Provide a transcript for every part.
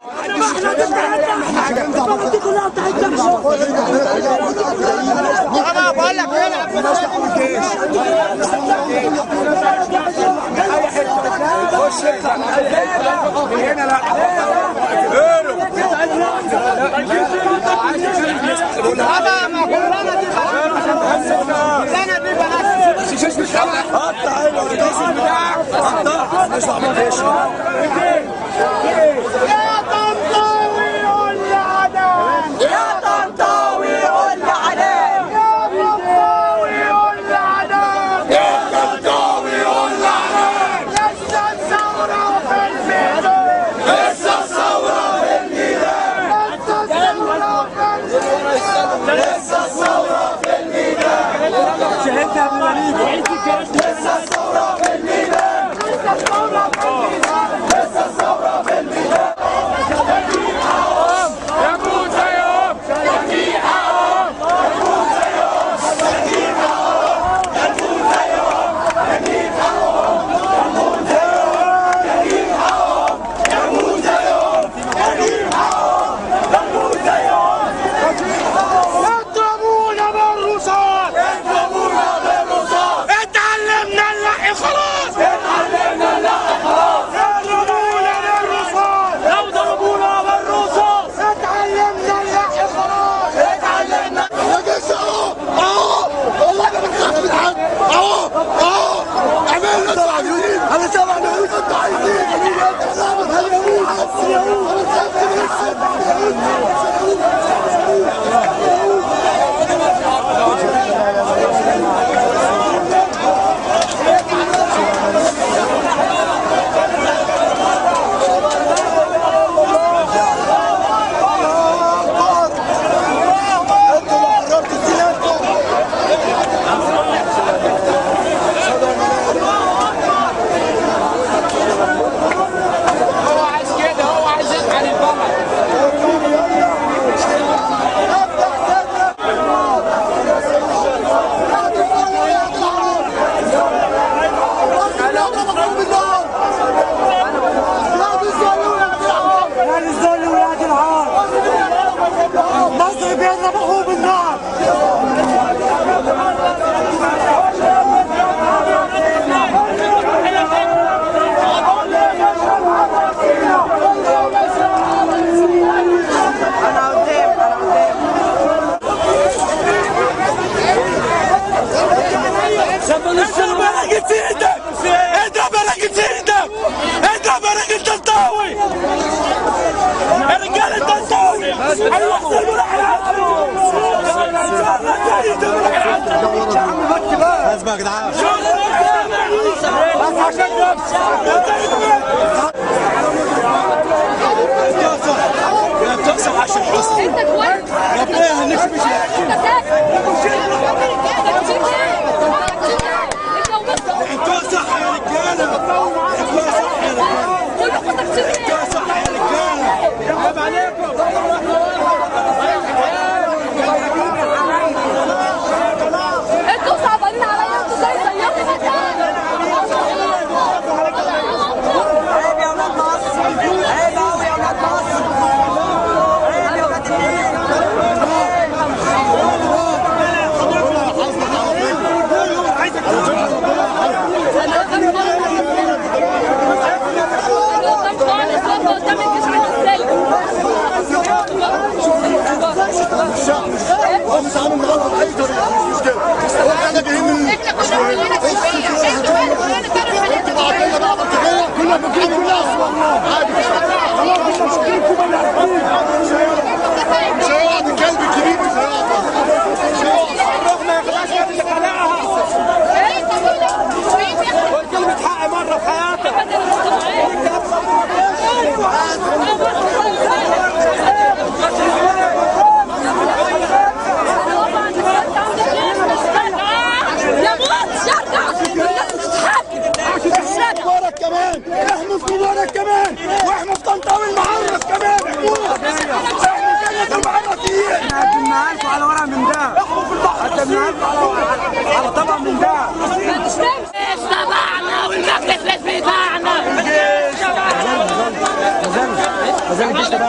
انا بقول لك خش اطلع هنا لا انا ما كلنا دي كلنا دي بنات حط عينه يا طنطاوي قول لي علام يا طنطاوي قول لي علام يا طنطاوي قول لي علام يا طنطاوي قول لي علام لسه الثورة في الميدان لسه الثورة في الميدان لسه الثورة في الميدان لسه الثورة في الميدان شهدت يا ابن وليد لسه الثورة في الميدان لسه الثورة في الميدان لسه الثورة في الميدان يموت زيهم شجيعهم يموت زيهم شجيعهم يموت زيهم شجيعهم يموت زيهم شجيعهم يموت زيهم شجيعهم يموت زيهم اضربونا بالرصاص اضربونا بالرصاص اتعلمنا اللحي خلاص اتعلمنا اللحي خلاص اضربونا بالرصاص لو ضربونا بالرصاص اتعلمنا اللحي خلاص اتعلمنا يا جيش اهو اهو والله انا بخاف من حد اهو اهو اعمل لنا سبع جنيه انا سبع جنيه كنت عايزين هل يموت انا خفت هو عايز كده هو عايز يفعل البلد يا الذل ولاد العار مصر بيضرب اخوه بالنار انا قدام انا قدام اضرب بركة ايدك اضرب بركة ايدك اضرب بركة تنطاوي الرجال التنطاوي ايوه احسن ولا لازم يا جدعان بس عشان نفسك بتقسم عشان حسن انت كويس ربنا يهنيك مش انت ساكت انتوا صح يا رجاله انتوا صح يا رجاله انتوا صح يا رجاله عيب عليكم انتوا صعبانين عليا انتوا زي زيكم عيب يا ولاد مصر عيب قوي يا ولاد مصر عيب يا ولاد النيل قدام خالص وانت قدام الجيش عامل هو مش عامل مغلط اي طريقه مش مشكله هو احنا جايين من احنا كنا كلنا كفايه انتوا بقى كلنا نتكلم في الحته بعضنا بقى بطاريه كنا بنجيب الناس عادي خلاص مش مشكلتكم انا مش هيقعد الكلب الكبير مش هيقعد مش هيقعد روح ما ياخدهاش يا اللي خلقها قول كلمه حق مره في حياتك يا موت شرطة الناس بتتحكم الشارع مبارك كمان احنا في مبارك كمان واحنا في طنطاوي المعرس كمان احنا جنة المعرسيين احنا قدمناها لكم على ورقه من ده قدمناها لكم على ورقه على طبق من ده مش تبعنا والمجلس مش بتاعنا ما زال الجيش تبعنا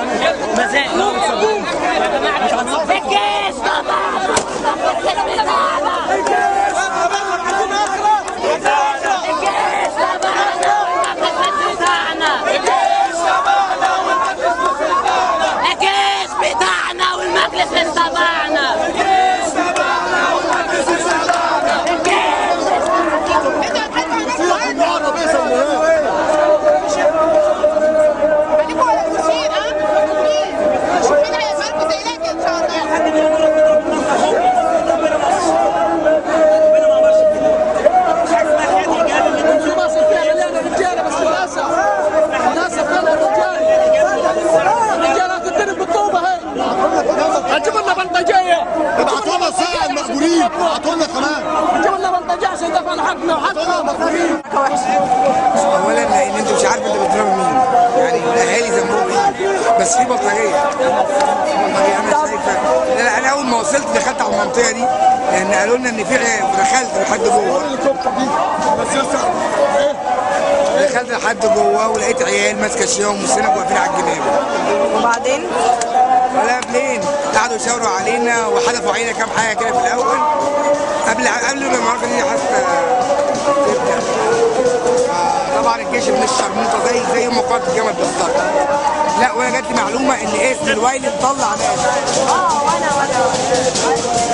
وصلت دخلت على المنطقه دي لان قالوا لنا ان في عيال دخلت لحد جوه الهليكوبتر دي بس لسه ايه دخلت لحد جوه ولقيت عيال ماسكه شياهم والسنب واقفين على الجناب وبعدين ولا منين قعدوا يشاوروا علينا وحدفوا علينا كام حاجه كده في الاول قبل قبل ما المعركه دي حتى تبدا طبعا الجيش من الشرموطه زي زي مقاط الجمل بالظبط لا وانا جات لي معلومه ان اسم الويلي مطلع ناس اه وانا وانا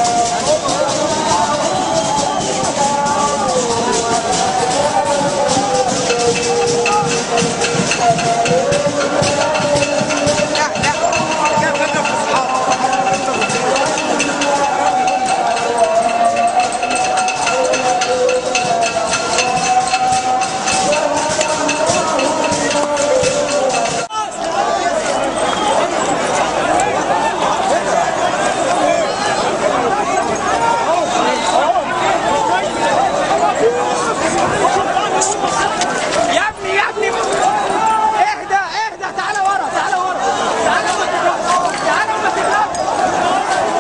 لا لا كان فكره في اصحاب يا ابني يا ابني اهدى اهدى تعالى ورا تعالى ورا تعالى ما تخافش تعالى ما تخافش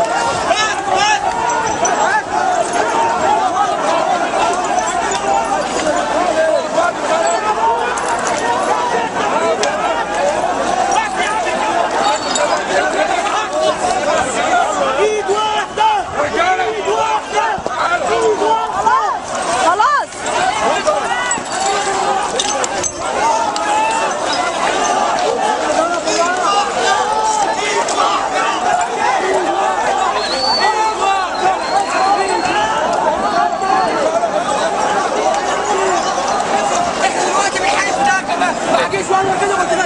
ايد واحدة ايد واحدة ايد واحدة خلاص احنا دلوقتي بنحارب في ده كمان ما حكيش ولا كده قلت